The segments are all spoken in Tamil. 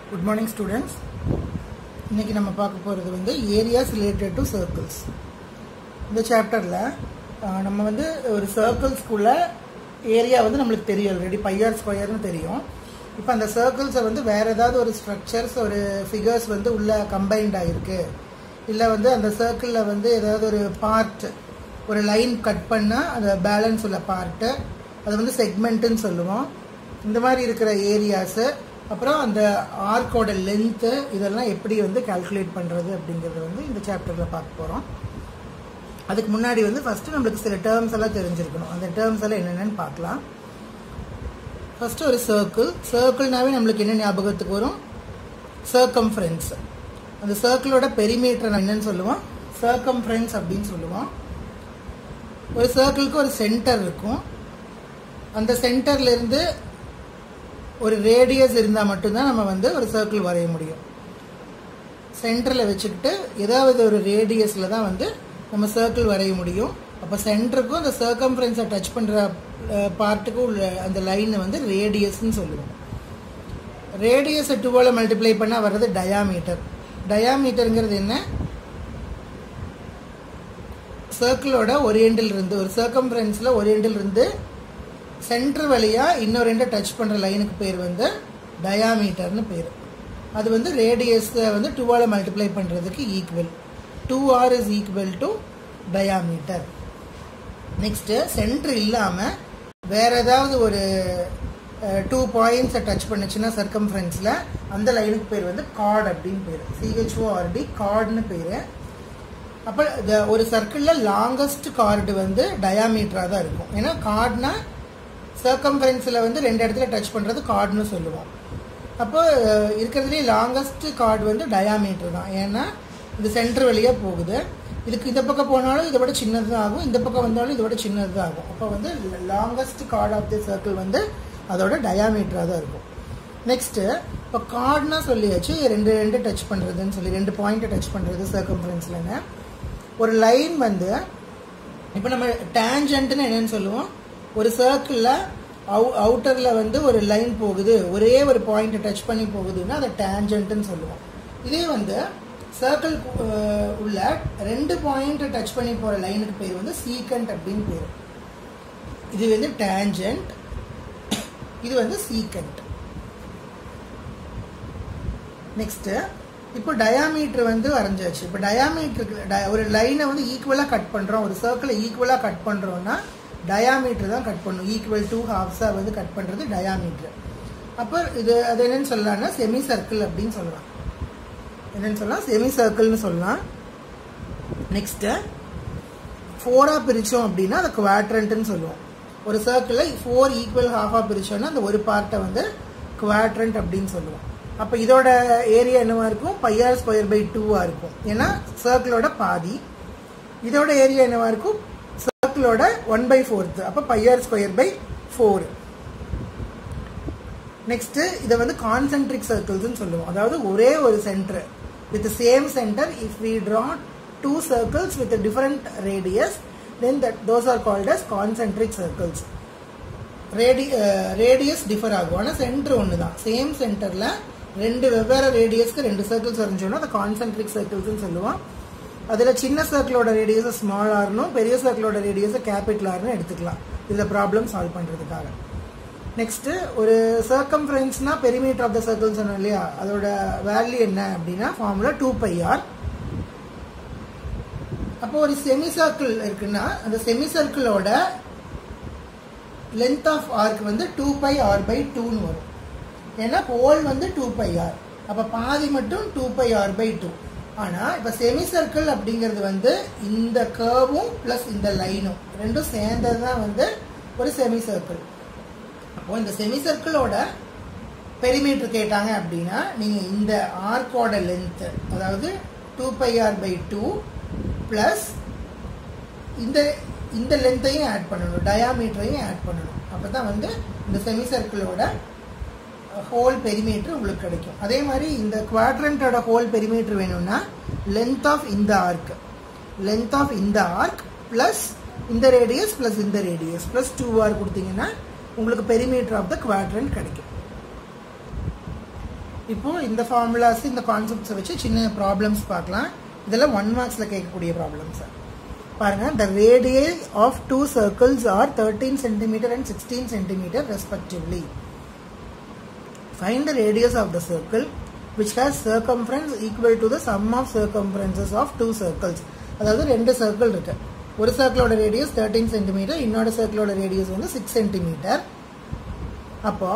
குட் மார்னிங் ஸ்டூடெண்ட்ஸ் இன்னைக்கு நம்ம பார்க்க போகிறது வந்து ஏரியாஸ் ரிலேட்டட் டு சர்க்கிள்ஸ் இந்த சாப்டரில் நம்ம வந்து ஒரு சர்க்கிள்ஸ்குள்ள ஏரியா வந்து நம்மளுக்கு தெரியும் ஆல்ரெடி பையார் ஸ்கொயர்னு தெரியும் இப்போ அந்த சர்க்கிள்ஸை வந்து வேறு ஏதாவது ஒரு ஸ்ட்ரக்சர்ஸ் ஒரு ஃபிகர்ஸ் வந்து உள்ள கம்பைன்ட் ஆகிருக்கு இல்லை வந்து அந்த சர்க்கிளில் வந்து ஏதாவது ஒரு பார்ட் ஒரு லைன் கட் பண்ணால் அந்த பேலன்ஸ் உள்ள பார்ட்டு அது வந்து செக்மெண்ட்டுன்னு சொல்லுவோம் இந்த மாதிரி இருக்கிற ஏரியாஸு அப்புறம் அந்த ஆர்க்கோட லென்த்து இதெல்லாம் எப்படி வந்து கால்குலேட் பண்ணுறது அப்படிங்கிறது வந்து இந்த சாப்டரில் பார்க்க போகிறோம் அதுக்கு முன்னாடி வந்து ஃபஸ்ட்டு நம்மளுக்கு சில டேர்ம்ஸ் எல்லாம் தெரிஞ்சிருக்கணும் அந்த டேர்ம்ஸ் எல்லாம் என்னென்னு பார்க்கலாம் ஃபஸ்ட்டு ஒரு சர்க்கிள் சர்க்கிள்னாவே நம்மளுக்கு என்ன ஞாபகத்துக்கு வரும் சர்க்கம்ஃபரன்ஸ் அந்த சர்க்கிளோட பெரிமீட்டர் நான் என்னன்னு சொல்லுவோம் சர்க்கம்ஃபரன்ஸ் அப்படின்னு சொல்லுவோம் ஒரு சர்க்கிளுக்கு ஒரு சென்டர் இருக்கும் அந்த சென்டர்லேருந்து ஒரு ரேடியஸ் இருந்தால் மட்டும்தான் நம்ம வந்து ஒரு சர்க்கிள் வரைய முடியும் சென்டரில் வச்சுக்கிட்டு ஏதாவது ஒரு ரேடியஸில் தான் வந்து நம்ம சர்க்கிள் வரைய முடியும் அப்போ சென்டருக்கும் அந்த சர்க்கம்ஃபரன்ஸை டச் பண்ணுற பார்ட்டுக்கும் உள்ள அந்த லைனை வந்து ரேடியஸ்ன்னு சொல்லுவோம் ரேடியஸை டூவால் மல்டிப்ளை பண்ணால் வர்றது டயாமீட்டர் டயாமீட்டருங்கிறது என்ன சர்க்கிளோட ஒரு எண்டில் இருந்து ஒரு சர்க்கம்ஃபரன்ஸில் ஒரு எண்டில் இருந்து சென்டர் வழியாக இன்னொரு எண்டை டச் பண்ணுற லைனுக்கு பேர் வந்து டயாமீட்டர்னு பேர் அது வந்து ரேடியஸை வந்து டூவால் மல்டிப்ளை பண்ணுறதுக்கு equal two r is equal to diameter next centre இல்லாமல் வேற ஏதாவது ஒரு டூ பாயிண்ட்ஸை டச் பண்ணுச்சுன்னா சர்க்கம்ஃபரன்ஸில் அந்த லைனுக்கு பேர் வந்து கார்டு அப்படின்னு பேர் சிஹெச்ஓஆர்டி கார்டுன்னு பேர் அப்போ ஒரு சர்க்கிளில் லாங்கஸ்ட் கார்டு வந்து டயாமீட்டராக தான் இருக்கும் ஏன்னா கார்டுனா சர்க்கம்ஃபரன்ஸில் வந்து ரெண்டு இடத்துல டச் பண்ணுறது கார்டுன்னு சொல்லுவோம் அப்போ இருக்கிறதுலே லாங்கஸ்ட் கார்டு வந்து டயாமீட்டர் தான் ஏன்னா இது சென்டர் வழியாக போகுது இதுக்கு இந்த பக்கம் போனாலும் இதை விட சின்னது தான் ஆகும் இந்த பக்கம் வந்தாலும் இதை விட சின்னது தான் ஆகும் அப்போ வந்து longest chord of the circle வந்து அதோட டயாமீட்டராக தான் இருக்கும் நெக்ஸ்ட்டு இப்போ கார்டுனா சொல்லியாச்சு ரெண்டு ரெண்டு டச் பண்ணுறதுன்னு சொல்லி ரெண்டு பாயிண்ட்டை டச் பண்ணுறது சர்க்கம்ஃபரன்ஸ்லங்க ஒரு லைன் வந்து இப்போ நம்ம டேஞ்சன்ட்னு என்னன்னு சொல்லுவோம் ஒரு சர்க்கிளில் அவு அவுட்டரில் வந்து ஒரு லைன் போகுது ஒரே ஒரு பாயிண்ட்டை டச் பண்ணி போகுதுன்னா அதை டேஞ்சன்ட்னு சொல்லுவோம் இதே வந்து சர்க்கிள் உள்ள ரெண்டு பாயிண்ட்டை டச் பண்ணி போகிற லைனுக்கு பேர் வந்து சீக்கண்ட் அப்படின்னு பேர் இது வந்து டேஞ்சன்ட் இது வந்து சீக்கண்ட் நெக்ஸ்ட்டு இப்போ டயாமீட்டர் வந்து வரைஞ்சாச்சு இப்போ டயாமீட்டருக்கு ஒரு லைனை வந்து ஈக்குவலாக கட் பண்ணுறோம் ஒரு சர்க்கிளை ஈக்குவலாக கட் பண்ணுறோன்னா டயாமீட்டர் தான் கட் பண்ணும் ஈக்குவல் டூ ஹாஃப்ஸாக வந்து கட் பண்ணுறது டயாமீட்டர் அப்போ இது அது என்னன்னு சொல்லலாம்னா செமி சர்க்கிள் அப்படின்னு சொல்லலாம் என்னன்னு சொல்லலாம் செமி சர்க்கிள்னு சொல்லலாம் நெக்ஸ்ட்டு ஃபோராக பிரித்தோம் அப்படின்னா அதை குவாட்ரண்ட்டுன்னு சொல்லுவோம் ஒரு சர்க்கிளில் ஃபோர் ஈக்குவல் ஹாஃபாக பிரித்தோன்னா அந்த ஒரு பார்ட்டை வந்து குவாட்ரண்ட் அப்படின்னு சொல்லுவோம் அப்போ இதோட ஏரியா என்னவா இருக்கும் பையார் ஸ்கொயர் பை டூவாக இருக்கும் ஏன்னா சர்க்கிளோட பாதி இதோட ஏரியா என்னவா இருக்கும் சர்க்கிளோட ஒன் பை ஃபோர்த்து அப்போ pi r square by four next இதை வந்து கான்சென்ட்ரிக் சர்க்கிள்ஸ்னு சொல்லுவோம் அதாவது ஒரே ஒரு centre with same centre if we draw two circles with different radius then that those are called as concentric circles ரேடி ரேடியஸ் டிஃபர் ஆகும் ஆனால் சென்டர் ஒன்று தான் சேம் சென்டரில் ரெண்டு வெவ்வேறு ரேடியஸ்க்கு ரெண்டு சர்க்கிள்ஸ் வரைஞ்சோன்னா அதை கான்சென்ட்ரிக் சர்க்கிள்ஸ்னு சொல்லுவோம் அதில் சின்ன சர்க்கிளோட ரேடியஸை ஸ்மால் ஆர்னும் பெரிய சர்க்கிளோட ரேடியஸை கேபிட்டல் ஆர்னு எடுத்துக்கலாம் இதில் ப்ராப்ளம் சால்வ் பண்ணுறதுக்காக நெக்ஸ்ட்டு ஒரு சர்க்கம்ஃபரன்ஸ்னா பெரிமீட்டர் ஆஃப் த சர்க்கிள் சொன்னோம் இல்லையா அதோட வேல்யூ என்ன அப்படின்னா ஃபார்முலா டூ பை ஆர் அப்போ ஒரு செமி சர்க்கிள் இருக்குன்னா அந்த செமி சர்க்கிளோட லென்த் ஆஃப் ஆர்க் வந்து டூ பை ஆர் பை டூன்னு வரும் ஏன்னா ஹோல் வந்து டூ பை ஆர் அப்போ பாதி மட்டும் two pi r by two ஆனால் இப்போ செமி சர்க்கிள் அப்படிங்கிறது வந்து இந்த கர்வும் ப்ளஸ் இந்த லைனும் ரெண்டும் சேர்ந்தது தான் வந்து ஒரு செமி சர்க்கிள் அப்போ இந்த செமி சர்க்கிளோட பெரிமீட்டர் கேட்டாங்க அப்படின்னா நீங்கள் இந்த ஆர்க்கோட லென்த்து அதாவது two pi r by two plus இந்த இந்த லென்த்தையும் ஆட் பண்ணணும் டயாமீட்டரையும் ஆட் பண்ணணும் அப்போ தான் வந்து இந்த செமி சர்க்கிளோட ஹோல் பெரிமீட்டர் உங்களுக்கு கிடைக்கும் அதே மாதிரி இந்த குவாட்ரண்ட்டோட ஹோல் பெரிமீட்டர் வேணும்னா லென்த் ஆஃப் இந்த ஆர்க் லென்த் ஆஃப் இந்த ஆர்க் ப்ளஸ் இந்த ரேடியஸ் ப்ளஸ் இந்த ரேடியஸ் ப்ளஸ் டூ ஆர் கொடுத்தீங்கன்னா உங்களுக்கு பெரிமீட்டர் ஆஃப் த குவாட்ரண்ட் கிடைக்கும் இப்போ இந்த ஃபார்முலாஸ் இந்த கான்செப்ட்ஸை வச்சு சின்ன ப்ராப்ளம்ஸ் பார்க்கலாம் இதெல்லாம் ஒன் மார்க்ஸில் கேட்கக்கூடிய ப்ராப்ளம்ஸ் பாருங்க the radii of two circles are thirteen centimetre and sixteen centimetre respectively find the radius of the circle which has circumference equal to the sum of circumferences of two circles அதாவது ரெண்டு சர்க்கிள் இருக்கு ஒரு சர்க்கிளோட ரேடியஸ் தேர்ட்டீன் சென்டிமீட்டர் இன்னொரு சர்க்கிளோட ரேடியஸ் வந்து சிக்ஸ் சென்டிமீட்டர் அப்போ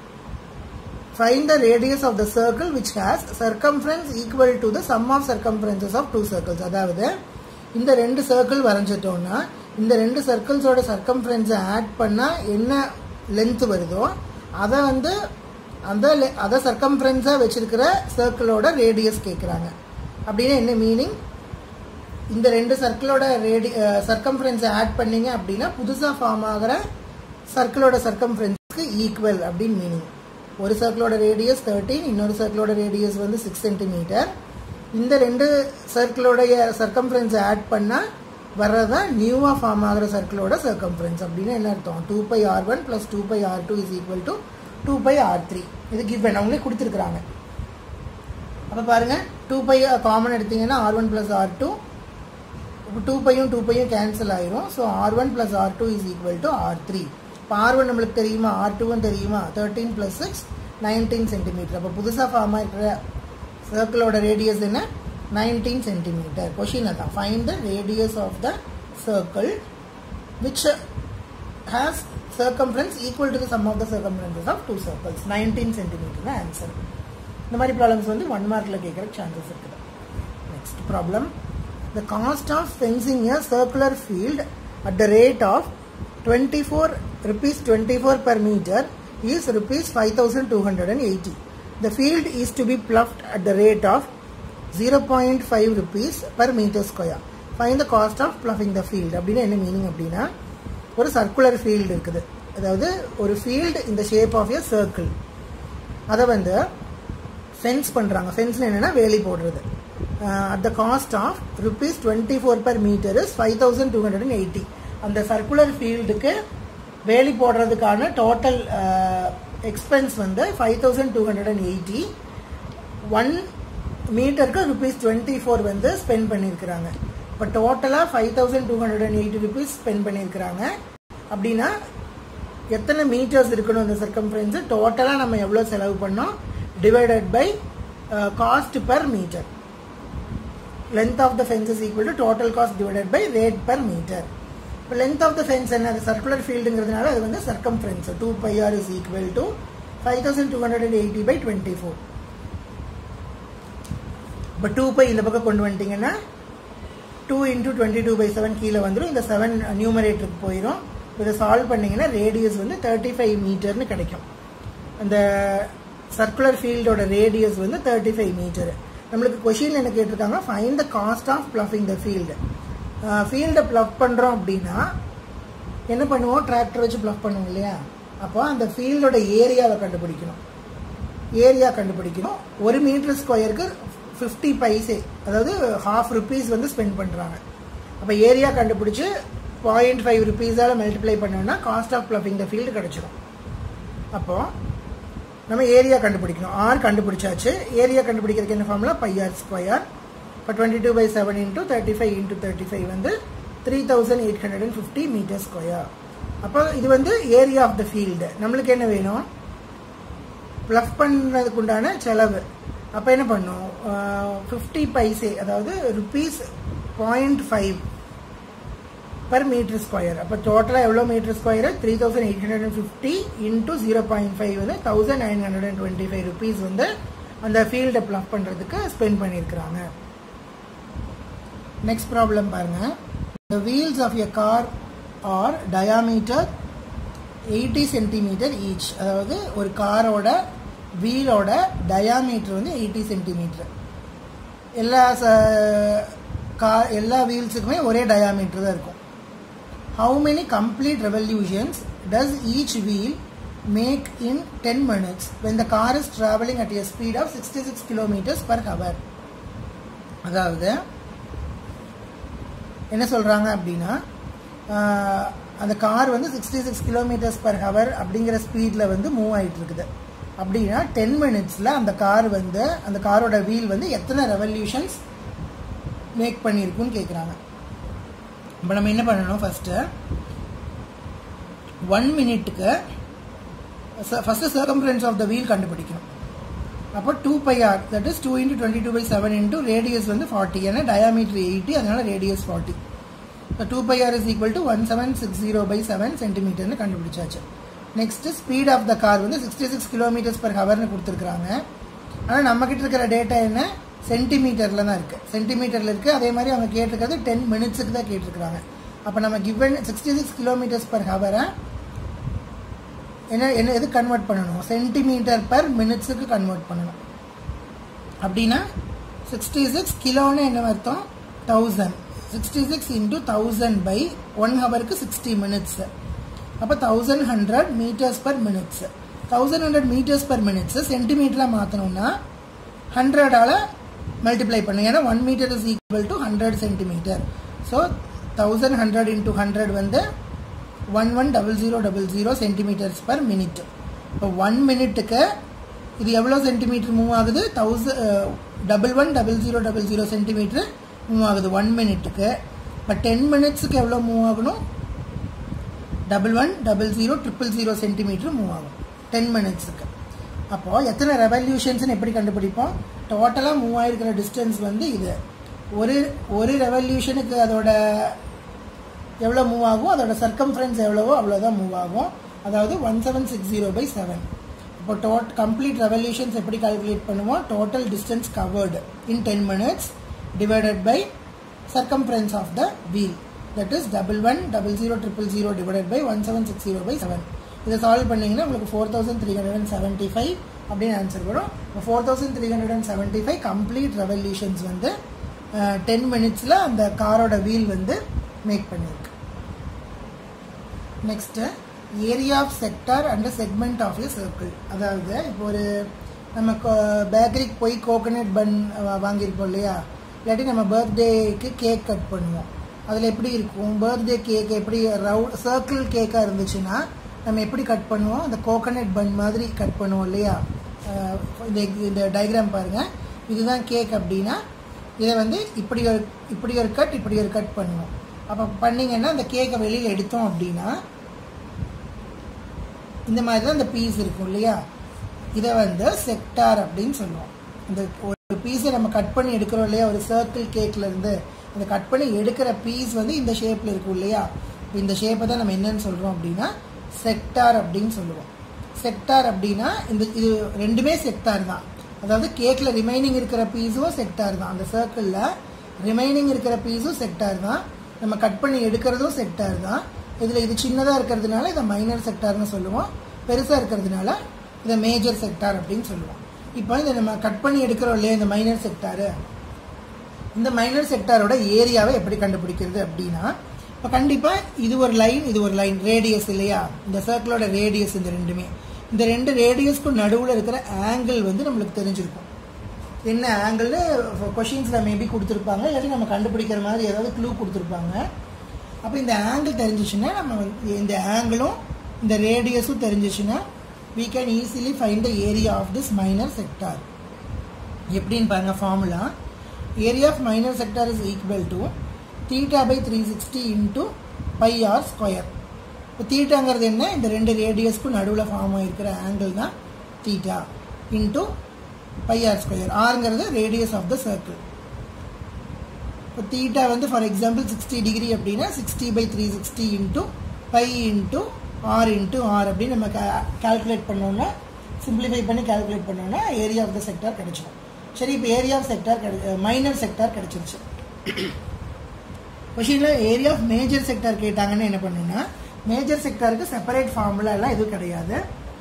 find the radius of the circle which has circumference equal to the sum of circumferences of two circles அதாவது இந்த ரெண்டு சர்க்கிள் வரைஞ்சிட்டோம்னா இந்த ரெண்டு சர்க்கிள்ஸோட சர்க்கம்ஃபரன்ஸை ஆட் பண்ணால் என்ன லென்த் வருதோ அதை வந்து அந்த le- அதை சர்க்கம்ஃபரன்ஸாக வச்சிருக்கிற சர்க்கிளோட ரேடியஸ் கேட்குறாங்க அப்படின்னா என்ன மீனிங் இந்த ரெண்டு சர்க்கிளோட ரேடி சர்க்கம்ஃபரன்ஸை ஆட் பண்ணீங்க அப்படின்னா புதுசாக ஃபார்ம் ஆகிற சர்க்கிளோட சர்க்கம்ஃபரன்ஸ்க்கு ஈக்குவல் அப்படின்னு மீனிங் ஒரு சர்க்கிளோட ரேடியஸ் தேர்ட்டீன் இன்னொரு சர்க்கிளோட ரேடியஸ் வந்து சிக்ஸ் சென்டிமீட்டர் இந்த ரெண்டு சர்க்கிளோடைய சர்க்கம்ஃபரன்ஸை ஆட் பண்ணால் வர்றதான் நியூவாக ஃபார்ம் ஆகிற சர்க்கிளோட சர்க்கம்ஃபரன்ஸ் அப்படின்னு என்ன அர்த்தம் two pi r one plus two pi r two is equal to two pi r three இது கிவன் அவங்களே கொடுத்துருக்குறாங்க அப்போ பாருங்க டூ பை காமன் எடுத்தீங்கன்னா r one plus r two இப்போ டூ பையும் டூ பையும் கேன்சல் ஆயிரும் so r one plus r two is equal to r three இப்போ ஆர் ஒன் நம்மளுக்கு தெரியுமா ஆர் டூவும் தெரியுமா thirteen plus six nineteen centimetre அப்போ புதுசாக ஃபார்ம் ஆகிருக்கிற சர்க்கிளோட ரேடியஸ் என்ன நைன்டீன் சென்டிமீட்டர் கொஷின் அதான் find the radius of the circle which has circumference equal to the sum of the circumferences of two circles 19 centimeter answer இந்த மாதிரி ப்ராப்ளம்ஸ் வந்து ஒன் மார்க்கில் கேட்குற சான்சஸ் இருக்குது next problem the cost of fencing a circular field at the rate of twenty four rupees twenty four per metre is rupees five thousand two hundred and eighty the field is to be ploughed at the rate of zero point five rupees per metre square find the cost of ploughing the field அப்படின்னு என்ன மீனிங் அப்படின்னா ஒரு சர்க்குலர் ஃபீல்டு இருக்குது அதாவது ஒரு ஃபீல்டு இந்த ஷேப் ஆஃப் எ சர்க்கிள் அதை வந்து ஃபென்ஸ் பண்ணுறாங்க ஃபென்ஸ் என்னென்னா வேலி போடுறது at the cost of rupees twenty four per metre is five thousand two hundred and eighty அந்த சர்க்குலர் ஃபீல்டுக்கு வேலி போடுறதுக்கான டோட்டல் எக்ஸ்பென்ஸ் வந்து five thousand two hundred and eighty one மீட்டருக்கு ருபீஸ் டுவெண்ட்டி ஃபோர் வந்து ஸ்பெண்ட் பண்ணியிருக்கிறாங்க இப்போ டோட்டலாக five thousand two hundred and eighty rupees spend பண்ணியிருக்கிறாங்க அப்படின்னா எத்தனை மீட்டர்ஸ் இருக்கணும் அந்த சர்க்கம்ஃபரன்ஸு டோட்டலாக நம்ம எவ்வளோ செலவு பண்ணோம் divided by cost per metre length of the fence is equal to total cost divided by rate per metre இப்போ லென்த் ஆஃப் த ஃபென்ஸ் என்ன அது சர்க்குலர் ஃபீல்டுங்கிறதுனால அது வந்து circumference two pi r is equal to five thousand two hundred and eighty by twenty four இப்போ டூ பை இந்த பக்கம் கொண்டு வந்துட்டீங்கன்னா two into twenty two by seven கீழே வந்துடும் இந்த செவன் நியூமரேட்டருக்கு போயிடும் இதை சால்வ் பண்ணீங்கன்னா ரேடியஸ் வந்து தேர்ட்டி ஃபைவ் மீட்டர்னு கிடைக்கும் அந்த சர்க்குலர் ஃபீல்டோட ரேடியஸ் வந்து தேர்ட்டி ஃபைவ் மீட்டர் நம்மளுக்கு கொஷின் என்ன கேட்டிருக்காங்க find the cost of ploughing the field ஃபீல்டை ப்ளஃப் பண்ணுறோம் அப்படின்னா என்ன பண்ணுவோம் டிராக்டர் வச்சு ப்ளஃப் பண்ணுவோம் இல்லையா அப்போ அந்த ஃபீல்டோட ஏரியாவை கண்டுபிடிக்கணும் ஏரியா கண்டுபிடிக்கணும் ஒரு மீட்டர் ஸ்கொயருக்கு ஃபிஃப்டி பைசே அதாவது ஹாஃப் ருபீஸ் வந்து ஸ்பெண்ட் பண்ணுறாங்க அப்போ ஏரியா கண்டுபிடிச்சி பாயிண்ட் ஃபைவ் ருபீஸால் மல்டிப்ளை பண்ணோம்னா cost of ploughing the field கிடச்சிரும் அப்போது நம்ம ஏரியா கண்டுபிடிக்கணும் ஆர் கண்டுபிடிச்சாச்சு ஏரியா கண்டுபிடிக்கிறதுக்கு என்ன ஃபார்முலா பை ஆர் ஸ்கொயர் இப்போ twenty two by seven into thirty five into thirty five வந்து three thousand eight hundred and fifty metre square அப்போ இது வந்து ஏரியா ஆஃப் த ஃபீல்டு நம்மளுக்கு என்ன வேணும் ப்ளஃப் பண்ணுறதுக்கு உண்டான செலவு அப்போ என்ன பண்ணும் ஃபிஃப்டி பைசே அதாவது rupees point five per metre square அப்போ டோட்டலாக எவ்வளோ metre square three thousand eight hundred and fifty into zero point five வந்து thousand nine hundred and twenty five rupees வந்து அந்த ஃபீல்டை ப்ளஃப் பண்ணுறதுக்கு ஸ்பெண்ட் பண்ணியிருக்கிறாங்க நெக்ஸ்ட் ப்ராப்ளம் பாருங்க the wheels of a car are diameter eighty centimetre each அதாவது ஒரு காரோட வீலோட டயாமீட்டர் வந்து எயிட்டி சென்டிமீட்டர் எல்லா கார் எல்லா வீல்ஸுக்குமே ஒரே டயாமீட்டர் தான் இருக்கும் how many complete revolutions does each wheel make in ten minutes when the car is travelling at a speed of sixty six kilometres per hour அதாவது என்ன சொல்கிறாங்க அப்படின்னா அந்த கார் வந்து sixty six kilometres per hour அப்படிங்கிற ஸ்பீடில் வந்து மூவ் ஆகிட்டு இருக்குது அப்படின்னா டென் மினிட்ஸில் அந்த கார் வந்து அந்த காரோட வீல் வந்து எத்தனை ரெவல்யூஷன்ஸ் மேக் பண்ணியிருக்குன்னு கேட்குறாங்க இப்போ நம்ம என்ன பண்ணணும் ஃபஸ்ட்டு ஒன் மினிட்டுக்கு first circumference of the wheel கண்டுபிடிக்கணும் அப்போ two pi r that is two into twenty two by seven into radius வந்து ஃபார்ட்டி ஏன்னா டயாமீட்டர் எயிட்டி அதனால ரேடியஸ் ஃபார்ட்டி இப்போ two pi r is equal to one seven six zero by seven சென்டிமீட்டர்னு கண்டுபிடிச்சாச்சு next speed of the car வந்து சிக்ஸ்டி சிக்ஸ் கிலோமீட்டர்ஸ் பர் ஹவர்னு கொடுத்துருக்குறாங்க ஆனால் நம்மக்கிட்ட இருக்கிற டேட்டா என்ன சென்டிமீட்டரில் தான் இருக்குது சென்டிமீட்டரில் இருக்குது அதே மாதிரி அவங்க கேட்டிருக்கிறது டென் மினிட்ஸுக்கு தான் கேட்டிருக்கிறாங்க அப்போ நம்ம given sixty six kilometres per ஹவரை என்ன என்ன எது கன்வெர்ட் பண்ணணும் சென்டிமீட்டர் பர் மினிட்ஸுக்கு கன்வெர்ட் பண்ணணும் அப்படின்னா சிக்ஸ்டி சிக்ஸ் கிலோன்னு என்ன அர்த்தம் thousand sixty six into thousand by one ஹவருக்கு சிக்ஸ்டி மினிட்ஸ் அப்போ thousand hundred metres per minutes thousand hundred metres per minutes சென்டிமீட்டராக மாற்றணும்னா ஹண்ட்ரடால் மல்டிப்ளை பண்ணும் ஏன்னா one metre is equal to hundred centimetre so thousand hundred into hundred வந்து one one double zero double zero centimetres per minute இப்போ ஒன் மினிட்டுக்கு இது எவ்வளோ சென்டிமீட்டர் மூவ் ஆகுது thousand double one double zero double zero centimetre move ஆகுது ஒன் மினிட்டுக்கு இப்போ டென் மினிட்ஸுக்கு எவ்வளோ மூவ் ஆகணும் double one double zero triple zero centimetre move ஆகும் டென் மினிட்ஸுக்கு அப்போது எத்தனை ரெவல்யூஷன்ஸ்னு எப்படி கண்டுபிடிப்போம் டோட்டலாக மூவ் ஆகிருக்கிற டிஸ்டன்ஸ் வந்து இது ஒரு ஒரு ரெவல்யூஷனுக்கு அதோட எவ்வளோ மூவ் ஆகும் அதோட சர்க்கம்ஃபரன்ஸ் எவ்வளவோ அவ்வளோதான் மூவ் ஆகும் அதாவது one seven six zero by seven இப்போ டோட் கம்ப்ளீட் ரெவல்யூஷன்ஸ் எப்படி கால்குலேட் பண்ணுவோம் total distance covered in ten minutes divided by circumference of the wheel that is double one double zero triple zero divided by one seven six zero by seven இதை சால்வ் பண்ணிங்கன்னா உங்களுக்கு four thousand three hundred and seventy five அப்படின்னு ஆன்சர் வரும் four thousand three hundred and seventy five complete revolutions வந்து டென் மினிட்ஸில் அந்த காரோட வீல் வந்து மேக் பண்ணியிருக்கு next area of sector and segment of a circle அதாவது இப்போ ஒரு நம்ம பேக்கரிக்கு போய் கோகனட் பன் வாங்கியிருப்போம் இல்லையா இல்லாட்டி நம்ம பர்த்டேக்கு கேக் கட் பண்ணுவோம் அதில் எப்படி இருக்கும் பர்த்டே கேக் எப்படி ரவுண்ட் சர்க்கிள் கேக்காக இருந்துச்சுன்னா நம்ம எப்படி கட் பண்ணுவோம் அந்த கோகனட் பன் மாதிரி கட் பண்ணுவோம் இல்லையா இந்த இந்த டயக்ராம் பாருங்கள் இதுதான் கேக் அப்படின்னா இதை வந்து இப்படி ஒரு இப்படி ஒரு கட் இப்படி ஒரு கட் பண்ணுவோம் அப்போ பண்ணிங்கன்னா அந்த கேக்கை வெளியில் எடுத்தோம் அப்படின்னா இந்த மாதிரி தான் இந்த பீஸ் இருக்கும் இல்லையா இதை வந்து செக்டார் அப்படின்னு சொல்லுவோம் இந்த ஒரு பீஸை நம்ம கட் பண்ணி எடுக்கிறோம் இல்லையா ஒரு சர்க்கிள் கேக்லேருந்து அந்த கட் பண்ணி எடுக்கிற பீஸ் வந்து இந்த ஷேப்பில் இருக்கும் இல்லையா இந்த ஷேப்பை தான் நம்ம என்னன்னு சொல்கிறோம் அப்படின்னா செக்டார் அப்படின்னு சொல்லுவோம் செக்டார் அப்படின்னா இந்த இது ரெண்டுமே செக்டார் தான் அதாவது கேக்கில் ரிமைனிங் இருக்கிற பீஸும் செக்டார் தான் அந்த சர்க்கிளில் ரிமைனிங் இருக்கிற பீஸும் செக்டார் தான் நம்ம கட் பண்ணி எடுக்கிறதும் செக்டார் தான் இதில் இது சின்னதாக இருக்கிறதுனால இதை மைனர் செக்டார்னு சொல்லுவோம் பெருசாக இருக்கிறதுனால இதை மேஜர் செக்டார் அப்படின்னு சொல்லுவோம் இப்போ இதை நம்ம கட் பண்ணி எடுக்கிறோம் இல்லையா இந்த மைனர் செக்டாரு இந்த மைனர் செக்டாரோட ஏரியாவை எப்படி கண்டுபிடிக்கிறது அப்படின்னா இப்போ கண்டிப்பாக இது ஒரு லைன் இது ஒரு லைன் ரேடியஸ் இல்லையா இந்த சர்க்கிளோட ரேடியஸ் இந்த ரெண்டுமே இந்த ரெண்டு ரேடியஸ்க்கும் நடுவில் இருக்கிற ஆங்கிள் வந்து நம்மளுக்கு தெரிஞ்சிருக்கும் என்ன ஆங்கிள்னு கொஷின்ஸில் மேபி கொடுத்துருப்பாங்க இல்லாட்டி நம்ம கண்டுபிடிக்கிற மாதிரி ஏதாவது க்ளூ கொடுத்துருப்பாங்க அப்போ இந்த ஆங்கிள் தெரிஞ்சிச்சுன்னா நம்ம வந்து இந்த ஆங்கிளும் இந்த ரேடியஸும் தெரிஞ்சிச்சுன்னா we can easily find the area of this minor sector எப்படின்னு பாருங்க formula area of minor sector is equal to theta by three sixty into pi r square இப்போ தீட்டாங்கிறது என்ன இந்த ரெண்டு ரேடியஸ்க்கும் நடுவில் ஃபார்ம் ஆகிருக்கிற ஆங்கிள் தான் theta into pi r square ஆருங்கிறது ரேடியஸ் ஆஃப் த சர்க்கிள் இப்போ தீட்டா வந்து ஃபார் எக்ஸாம்பிள் சிக்ஸ்டி டிகிரி அப்படின்னா sixty by three sixty into pi into r into r அப்படின்னு நம்ம கால்குலேட் பண்ணோம்னா சிம்பிளிஃபை பண்ணி கால்குலேட் பண்ணோம்னா ஏரியா ஆஃப் த செக்டார் கிடைச்சிடும் சரி இப்போ ஏரியா ஆஃப் செக்டார் கிடை மைனர் செக்டார் கிடைச்சிருச்சு கொஷினில் ஏரியா ஆஃப் மேஜர் செக்டார் கேட்டாங்கன்னு என்ன பண்ணுன்னா மேஜர் செக்டாருக்கு செப்பரேட் ஃபார்முலா எல்லாம் எதுவும் கிடையாது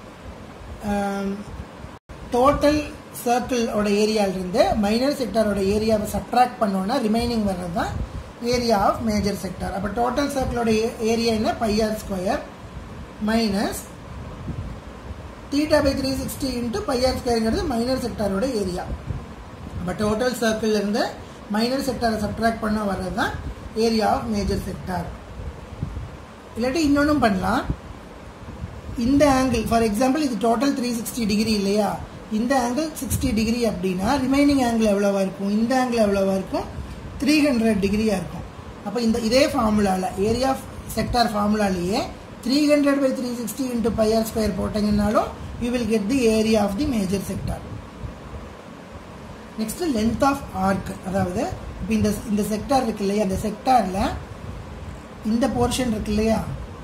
டோட்டல் சர்க்கிளோட ஏரியாவிலிருந்து மைனர் செக்டாரோட ஏரியாவை சப்ட்ராக்ட் பண்ணோன்னா ரிமைனிங் வர்றது தான் ஏரியா ஆஃப் மேஜர் செக்டார் அப்போ டோட்டல் சர்க்கிளோட ஏரியா என்ன pi r square minus theta by three sixty into pi r ஸ்கொயருங்கிறது மைனர் செக்டாரோட ஏரியா அப்போ டோட்டல் சர்க்கிள்லேருந்து மைனர் செக்டாரை சப்ட்ராக்ட் பண்ண வர்றது தான் ஏரியா ஆஃப் மேஜர் செக்டார் இல்லாட்டி இன்னொன்றும் பண்ணலாம் இந்த ஆங்கிள் ஃபார் எக்ஸாம்பிள் இது டோட்டல் த்ரீ சிக்ஸ்டி டிகிரி இல்லையா இந்த ஆங்கிள் சிக்ஸ்டி டிகிரி அப்படின்னா ரிமைனிங் ஆங்கிள் எவ்வளோவா இருக்கும் இந்த ஆங்கிள் எவ்வளோவா இருக்கும் த்ரீ ஹண்ட்ரட் டிகிரியாக இருக்கும் அப்போ இந்த இதே ஃபார்முலாவில் ஏரியா செக்டார் ஃபார்முலாலேயே three hundred by three sixty into pi r square போட்டிங்கன்னாலும் you will get the area of the major sector next length of arc அதாவது இப்போ இந்த இந்த செக்டார் இருக்கு இல்லையா அந்த செக்டாரில் இந்த போர்ஷன் இருக்கு இல்லையா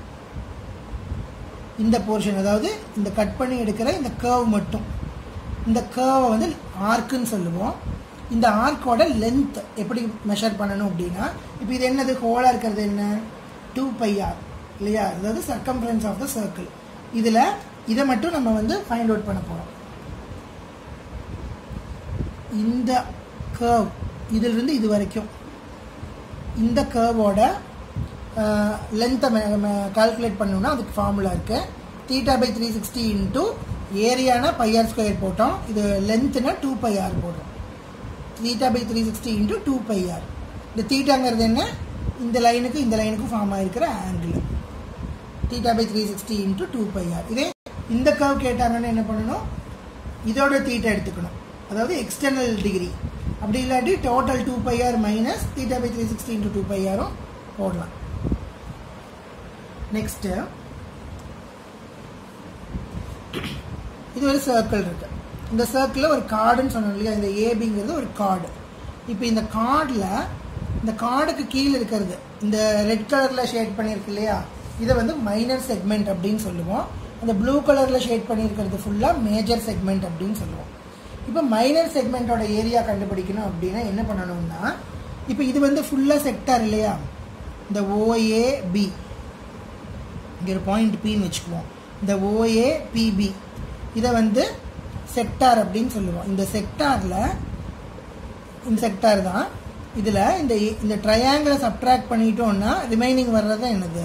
இந்த போர்ஷன் அதாவது இந்த கட் பண்ணி எடுக்கிற இந்த கேர்வ் மட்டும் இந்த கேர்வை வந்து ஆர்க்குன்னு சொல்லுவோம் இந்த ஆர்க்கோட லென்த் எப்படி மெஷர் பண்ணணும் அப்படின்னா இப்போ இது என்னது ஹோலாக இருக்கிறது என்ன டூ பை ஆர் இல்லையா அதாவது சர்க்கம்ஃபரன்ஸ் ஆஃப் த சர்க்கிள் இதில் இதை மட்டும் நம்ம வந்து ஃபைண்ட் அவுட் பண்ண போகிறோம் இந்த கேர்வ் இதிலிருந்து இது வரைக்கும் இந்த கேர்வோட லென்த்தை கால்குலேட் பண்ணணும்னா அதுக்கு ஃபார்முலா இருக்குது theta by three sixty into ஏரியானா பையார் ஸ்கொயர் போட்டோம் இது லென்த்துனா டூ பை ஆர் போடுறோம் theta by three sixty into two pi r இந்த தீட்டாங்கிறது என்ன இந்த லைனுக்கு இந்த லைனுக்கும் ஃபார்ம் ஆகிருக்கிற angle theta by three sixty into two pi r இதே இந்த கர்வ் கேட்டாங்கன்னு என்ன பண்ணணும் இதோட தீட்டா எடுத்துக்கணும் அதாவது எக்ஸ்டர்னல் டிகிரி அப்படி இல்லாட்டி total two pi r minus theta by three sixty into two pi ஆரும் போடலாம் நெக்ஸ்ட்டு இது ஒரு சர்க்கிள் இருக்கு இந்த சர்க்கிளில் ஒரு கார்டுன்னு சொன்னோம் இல்லையா இந்த ஏபிங்கிறது ஒரு கார்டு இப்போ இந்த கார்டில் இந்த கார்டுக்கு கீழே இருக்கிறது இந்த ரெட் கலரில் ஷேட் பண்ணியிருக்கு இல்லையா இதை வந்து மைனர் செக்மெண்ட் அப்படின்னு சொல்லுவோம் அந்த ப்ளூ கலரில் ஷேட் பண்ணியிருக்கிறது ஃபுல்லாக மேஜர் செக்மெண்ட் அப்படின்னு சொல்லுவோம் இப்போ மைனர் செக்மெண்ட்டோட ஏரியா கண்டுபிடிக்கணும் அப்படின்னா என்ன பண்ணணும்னா இப்போ இது வந்து ஃபுல்லாக செக்டார் இல்லையா இந்த ஓஏபி இங்கே ஒரு பாயிண்ட் பின்னு வச்சுக்குவோம் இந்த ஓஏ பிபி இதை வந்து செக்டார் அப்படின்னு சொல்லுவோம் இந்த செக்டாரில் இந்த செக்டார் தான் இதில் இந்த இந்த ட்ரையாங்கிளை சப்ட்ராக்ட் பண்ணிட்டோம்னா ரிமைனிங் வர்றது என்னது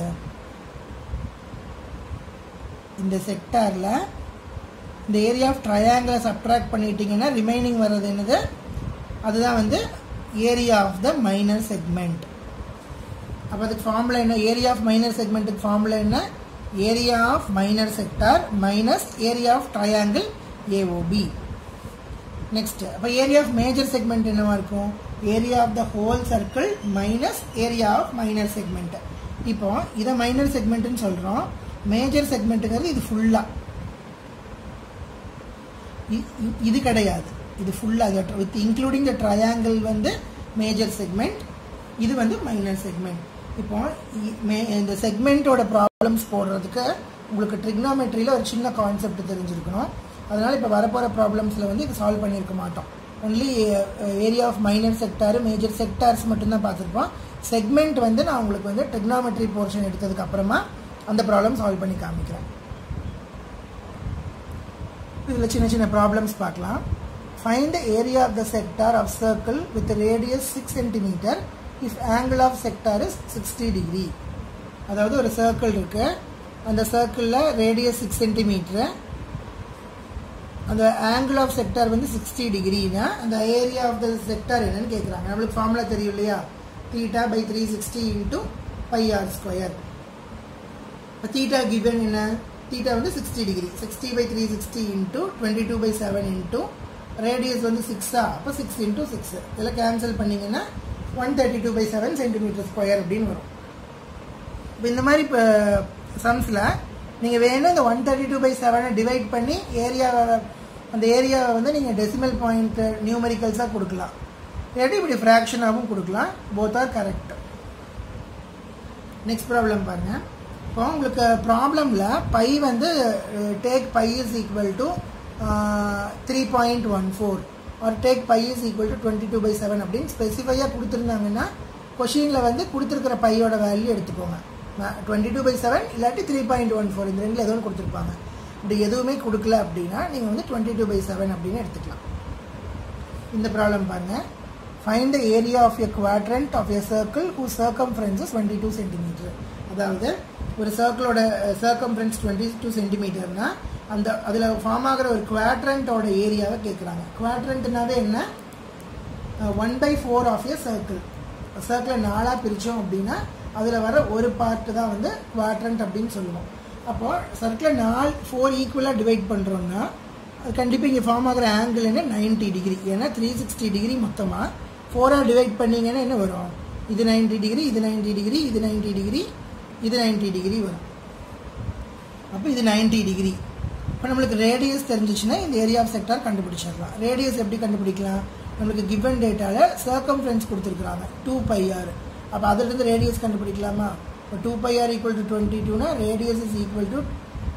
இந்த செக்டாரில் இந்த ஏரியா ஆஃப் ட்ரையாங்கிளை சப்ட்ராக்ட் பண்ணிட்டீங்கன்னா ரிமைனிங் வர்றது என்னது அதுதான் வந்து area of the minor segment அப்போ அதுக்கு ஃபார்முலா என்ன ஏரியா ஆஃப் மைனர் செக்மெண்ட்டுக்கு ஃபார்முலா என்ன area of minor sector minus area of triangle AOB next அப்போ ஏரியா ஆஃப் மேஜர் செக்மெண்ட் என்னவா இருக்கும் area of the whole circle minus area of minor segment இப்போ இதை மைனர் செக்மெண்ட்னு சொல்கிறோம் மேஜர் செக்மெண்ட்டுங்கிறது இது ஃபுல்லாக இது கிடையாது இது ஃபுல்லாக வித் இன்க்ளூடிங் த ட்ரையாங்கிள் வந்து மேஜர் செக்மெண்ட் இது வந்து மைனர் செக்மெண்ட் இப்போ இந்த செக்மெண்ட்டோட ப்ராப்ளம்ஸ் போடுறதுக்கு உங்களுக்கு ட்ரிக்னாமெட்ரியில் ஒரு சின்ன கான்செப்ட் தெரிஞ்சிருக்கணும் அதனால் இப்போ வரப்போகிற ப்ராப்ளம்ஸில் வந்து இது சால்வ் பண்ணியிருக்க மாட்டோம் only area of minor sector major sectors மட்டும்தான் பார்த்துருப்போம் செக்மெண்ட் வந்து நான் உங்களுக்கு வந்து ட்ரிக்னாமெட்ரி போர்ஷன் எடுத்ததுக்கு அப்புறமா அந்த ப்ராப்ளம் சால்வ் பண்ணி காமிக்கிறேன் இதில் சின்ன சின்ன ப்ராப்ளம்ஸ் பார்க்கலாம் find the area of the sector of circle with radius six centimetre if angle of sector is sixty degree அதாவது ஒரு சர்க்கிள் இருக்கு அந்த சர்க்கிளில் ரேடியஸ் சிக்ஸ் சென்டிமீட்ரு அந்த ஆங்கிள் ஆஃப் செக்டார் வந்து சிக்ஸ்டி டிகிரினா அந்த ஏரியா ஆஃப் த செக்டார் என்னன்னு கேட்குறாங்க நம்மளுக்கு ஃபார்முலா தெரியும் இல்லையா theta by three sixty into pi r square இப்போ தீட்டா கிவன் என்ன தீட்டா வந்து sixty degree sixty by three sixty into twenty two by seven into radius வந்து சிக்ஸா அப்போ சிக்ஸ் இன்ட்டு சிக்ஸ் இதெல்லாம் கேன்சல் பண்ணிங்கன்னா one thirty two by seven centimetre square அப்படின்னு வரும் இப்போ இந்த மாதிரி இப்போ சம்ஸில் நீங்கள் வேணும் இந்த ஒன் தேர்ட்டி டூ பை செவனை டிவைட் பண்ணி ஏரியா அந்த ஏரியாவை வந்து நீங்கள் டெசிமல் பாயிண்ட் நியூமரிக்கல்ஸாக கொடுக்கலாம் இல்லாட்டி இப்படி ஃப்ராக்ஷனாகவும் கொடுக்கலாம் both are correct next problem பாருங்கள் இப்போ உங்களுக்கு ப்ராப்ளமில் பை வந்து take pi is equal to three point one four or take pi is equal to twenty two by seven அப்படின்னு ஸ்பெசிஃபையாக கொடுத்துருந்தாங்கன்னா கொஷினில் வந்து கொடுத்துருக்கிற பையோட வேல்யூ எடுத்துக்கோங்க டுவெண்ட்டி டூ பை செவன் இல்லாட்டி த்ரீ பாயிண்ட் ஒன் ஃபோர் இந்த ரெண்டில் ஏதோ ஒன்று கொடுத்துருப்பாங்க இப்படி எதுவுமே கொடுக்கல அப்படின்னா நீங்கள் வந்து டுவெண்ட்டி டூ பை செவன் அப்படின்னு எடுத்துக்கலாம் இந்த ப்ராப்ளம் பாருங்கள் find the area of a quadrant of a circle who circumferences twenty two centimetre அதாவது ஒரு சர்க்கிளோட சர்க்கம்ஃபரன்ஸ் டுவெண்ட்டி டூ சென்டிமீட்டர்னா அந்த அதில் ஃபார்ம் ஆகிற ஒரு குவாட்ரண்ட்டோட ஏரியாவை கேட்குறாங்க குவாட்ரண்ட்னாவே என்ன one by four of a circle சர்க்கிளை நாலாக பிரித்தோம் அப்படின்னா அதில் வர ஒரு பார்ட்டு தான் வந்து குவாட்ரண்ட் அப்படின்னு சொல்லுவோம் அப்போ சர்க்கிளை நாலு ஃபோர் ஈக்குவலாக டிவைட் பண்ணுறோம்னா அது கண்டிப்பாக இங்கே ஃபார்ம் ஆகிற ஆங்கிள் என்ன நைன்ட்டி டிகிரி ஏன்னா த்ரீ சிக்ஸ்டி டிகிரி மொத்தமாக ஃபோராக டிவைட் பண்ணீங்கன்னா என்ன வரும் இது நைன்ட்டி டிகிரி இது நைன்ட்டி டிகிரி இது நைன்ட்டி டிகிரி இது நைன்ட்டி டிகிரி வரும் அப்போ இது நைன்ட்டி டிகிரி இப்போ நம்மளுக்கு ரேடியஸ் தெரிஞ்சிச்சுன்னா இந்த ஏரியா ஆஃப் செக்டார் கண்டுபிடிச்சிடலாம் ரேடியஸ் எப்படி கண்டுபிடிக்கலாம் நம்மளுக்கு கிவன் டேட்டாவில் சர்க்கம்ஃபரன்ஸ் கொடுத்துருக்குறாங்க டூ பை ஆர் அப்போ அதுலேருந்து ரேடியஸ் கண்டுபிடிக்கலாமா இப்போ two pi r equal to twenty டூனா radius is equal to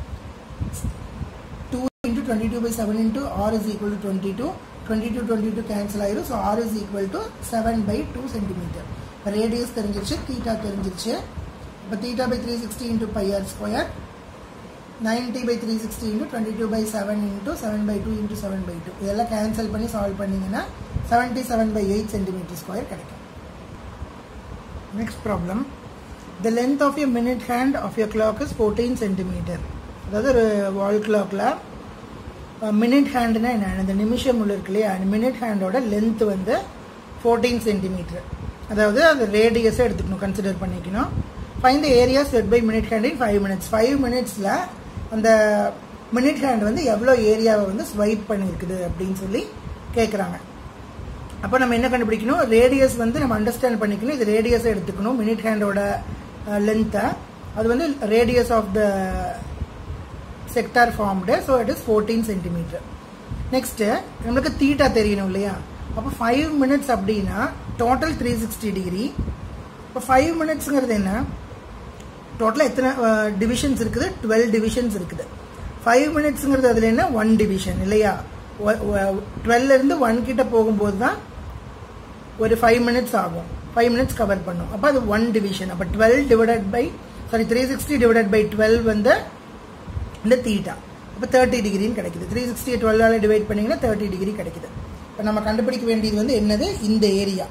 two into twenty two by seven into r is equal to twenty two twenty two twenty two cancel ஆயிரும் so r is equal to seven by two centimetre இப்போ ரேடியஸ் தெரிஞ்சிருச்சு தீட்டா தெரிஞ்சிருச்சு இப்போ theta by three sixty into pi r square 90 by 360 into 22 by 7 into 7 by 2 into 7 by 2 இதெல்லாம் கேன்சல் பண்ணி சால்வ் பண்ணீங்கன்னா 77 by 8 சென்டிமீட்டர் ஸ்கொயர் கிடைக்கும் next problem the length of your minute hand of your clock is 14 centimetre அதாவது ஒரு வால் கிளாக்ல மினிட் ஹேண்டுனா என்ன அந்த நிமிஷம் உள்ள இருக்கு இல்லையா அந்த மினிட் ஹேண்டோட லென்த் வந்து ஃபோர்டீன் சென்டிமீட்டர் அதாவது அது ரேடியஸை எடுத்துக்கணும் கன்சிடர் பண்ணிக்கணும் find the area set by minute hand in five minutes five மினிட்ஸில் அந்த மினிட் ஹேண்ட் வந்து எவ்வளோ ஏரியாவை வந்து ஸ்வைப் பண்ணியிருக்குது அப்படின்னு சொல்லி கேட்குறாங்க அப்போ நம்ம என்ன கண்டுபிடிக்கணும் ரேடியஸ் வந்து நம்ம அண்டர்ஸ்டாண்ட் பண்ணிக்கணும் இது ரேடியஸை எடுத்துக்கணும் மினிட் ஹேண்டோட லென்த்தை அது வந்து radius of the sector formed so it is fourteen centimetre next நம்மளுக்கு தீட்டா தெரியணும் இல்லையா அப்போ ஃபைவ் மினிட்ஸ் அப்படின்னா டோட்டல் த்ரீ சிக்ஸ்டி டிகிரி இப்போ ஃபைவ் மினிட்ஸுங்கிறது என்ன டோட்டலாக எத்தனை டிவிஷன்ஸ் இருக்குது டுவெல் டிவிஷன்ஸ் இருக்குது ஃபைவ் மினிட்ஸுங்கிறது அதில் என்ன ஒன் டிவிஷன் இல்லையா டுவெல்லேருந்து ஒன் கிட்ட போகும்போது தான் ஒரு ஃபைவ் மினிட்ஸ் ஆகும் ஃபைவ் மினிட்ஸ் கவர் பண்ணும் அப்போ அது ஒன் டிவிஷன் அப்போ twelve divided by sorry three sixty divided by twelve வந்து இந்த தீட்டா அப்போ தேர்ட்டி டிகிரின்னு கிடைக்குது த்ரீ சிக்ஸ்டி டுவெல்லால் டிவைட் பண்ணிங்கன்னா தேர்ட்டி டிகிரி கிடைக்குது இப்போ நம்ம கண்டுபிடிக்க வேண்டியது வந்து என்னது இந்த ஏரியா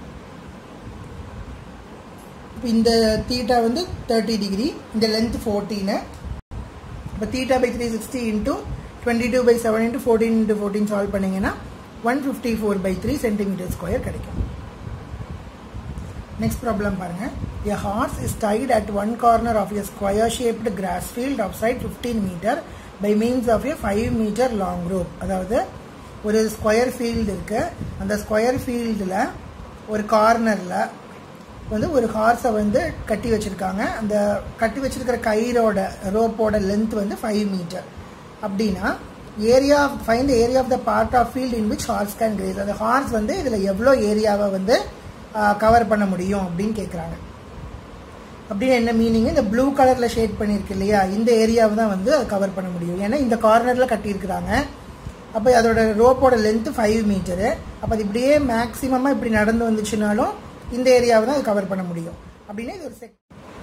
இப்போ இந்த தீட்டா வந்து தேர்ட்டி டிகிரி இந்த லென்த் ஃபோர்டீனு இப்போ theta by three sixty into twenty two by seven into fourteen into fourteen solve பண்ணிங்கன்னா one fifty four by three centimetre square கிடைக்கும் நெக்ஸ்ட் ப்ராப்ளம் பாருங்க A horse is tied at one corner of a square shaped grass field outside 15 meter by means of a 5 meter long rope அதாவது ஒரு ஸ்கொயர் ஃபீல்டு இருக்கு அந்த ஸ்கொயர் ஃபீல்டில் ஒரு கார்னரில் வந்து ஒரு ஹார்ஸை வந்து கட்டி வச்சுருக்காங்க அந்த கட்டி வச்சிருக்கிற கயிறோட ரோப்போட லென்த் வந்து ஃபைவ் மீட்டர் அப்படின்னா area find the area of the part of field in which horse can graze அந்த ஹார்ஸ் வந்து இதில் எவ்வளோ ஏரியாவை வந்து கவர் பண்ண முடியும் அப்படின்னு கேட்குறாங்க அப்படின்னு என்ன மீனிங் இந்த ப்ளூ கலரில் ஷேட் பண்ணியிருக்கு இல்லையா இந்த ஏரியாவை தான் வந்து அது கவர் பண்ண முடியும் ஏன்னா இந்த கார்னரில் கட்டியிருக்கிறாங்க அப்போ அதோட ரோப்போட லென்த்து ஃபைவ் மீட்டரு அப்போ அது இப்படியே மேக்ஸிமமாக இப்படி நடந்து வந்துச்சுனாலும் இந்த ஏரியாவை தான் அது கவர் பண்ண முடியும் அப்படின்னா இது ஒரு செக்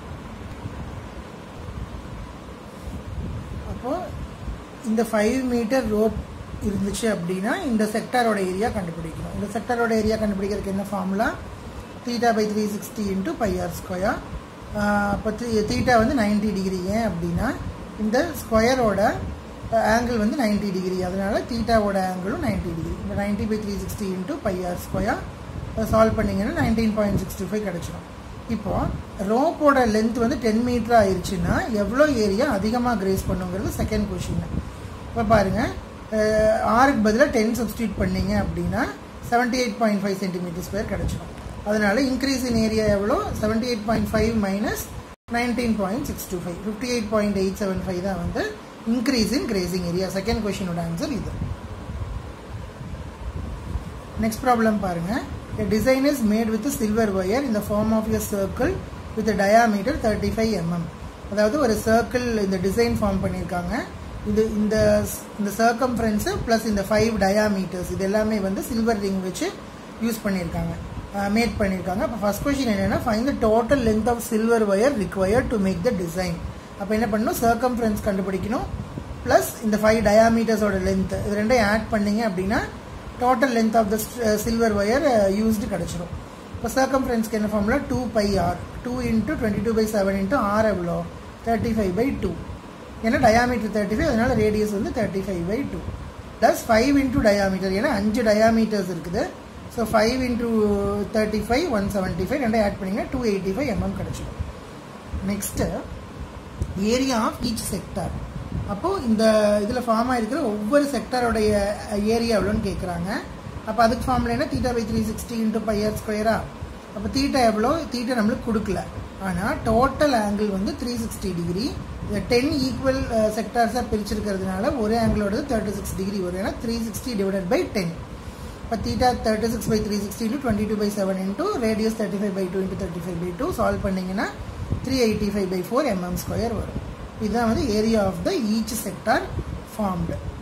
அப்போ இந்த ஃபைவ் மீட்டர் ரோப் இருந்துச்சு அப்படின்னா இந்த செக்டாரோட ஏரியா கண்டுபிடிக்கணும் இந்த செக்டாரோட ஏரியா கண்டுபிடிக்கிறதுக்கு என்ன formula theta by three sixty into pi r square அப்போ தீட்டா வந்து நைன்டி டிகிரி ஏன் அப்படின்னா இந்த ஸ்கொயரோட ஆங்கிள் வந்து நைன்டி டிகிரி அதனால தீட்டாவோட ஆங்கிளும் நைன்டி டிகிரி இப்போ ninety by three sixty into pi r square solve பண்ணிங்கன்னா நைன்டீன் பாயிண்ட் சிக்ஸ்டி ஃபைவ் கிடச்சிடும் இப்போ ரோப்போட லென்த் வந்து டென் மீட்டர் ஆயிடுச்சுன்னா எவ்வளோ ஏரியா அதிகமாக கிரேஸ் பண்ணுங்கிறது செகண்ட் கொஷின் இப்போ பாருங்கள் ஆறுக்கு பதிலாக டென் சப்ஸ்டியூட் பண்ணீங்க அப்படின்னா seventy eight point five centimetre square கிடச்சிடும் அதனால இன்க்ரீஸ் இன் ஏரியா எவ்வளோ seventy eight point five minus nineteen point six two five fifty eight point eight seven five தான் வந்து increase in grazing area second கொஷினோட ஆன்சர் இது நெக்ஸ்ட் ப்ராப்ளம் பாருங்க A design is made with a silver wire in the form of a circle with a diameter 35 mm. அதாவது ஒரு சர்க்கிள் இந்த டிசைன் ஃபார்ம் பண்ணியிருக்காங்க இது இந்த இந்த சர்க்கம்ஃபரன்ஸு ப்ளஸ் இந்த ஃபைவ் டயாமீட்டர்ஸ் இது எல்லாமே வந்து சில்வர் ரிங் வச்சு யூஸ் பண்ணியிருக்காங்க மேட் பண்ணியிருக்காங்க அப்போ ஃபர்ஸ்ட் கொஷின் என்னென்னா find the total length of silver wire required to make the design அப்போ என்ன பண்ணணும் சர்க்கம்ஃபரன்ஸ் கண்டுபிடிக்கணும் ப்ளஸ் இந்த ஃபைவ் டயாமீட்டர்ஸோட லென்த் இது ரெண்டையும் ஆட் பண்ணீங்க அப்படின்னா total length of the silver wire used கிடச்சிரும் இப்போ சர்க்கம்ஃபரன்ஸ்க்கு என்ன formula two pi r two into twenty two by seven into r எவ்வளோ தேர்ட்டி ஃபைவ் பை டூ ஏன்னா டயாமீட்டர் தேர்ட்டி ஃபைவ் அதனால ரேடியஸ் வந்து thirty five by two plus five into diameter ஏன்னா அஞ்சு டயாமீட்டர்ஸ் இருக்குது so five into thirty five one seventy five ரெண்டே ஆட் பண்ணிங்கன்னா டூ எயிட்டி ஃபைவ் எம்எம் கிடச்சிடும் next area of each sector அப்போது இந்த இதில் ஃபார்ம் ஆகிருக்கிற ஒவ்வொரு செக்டாரோடைய ஏரியா எவ்வளோன்னு கேட்குறாங்க அப்போ அதுக்கு ஃபார்ம்ல என்ன theta by three sixty into pi r ஸ்கொயரா அப்போ தீட்டா எவ்வளோ தீட்டா நம்மளுக்கு கொடுக்கல ஆனால் டோட்டல் ஆங்கிள் வந்து த்ரீ சிக்ஸ்டி டிகிரி இந்த டென் ஈக்குவல் செக்டார்ஸாக பிரிச்சிருக்கிறதுனால ஒரு ஆங்கிளோடது தேர்ட்டி சிக்ஸ் டிகிரி வரும் ஏன்னா three sixty divided by ten இப்போ theta thirty six by three sixty into twenty two by seven into radius thirty five by two into thirty five by two solve பண்ணிங்கன்னா three eighty five by four mm square வரும் இதுதான் வந்து area of the each sector formed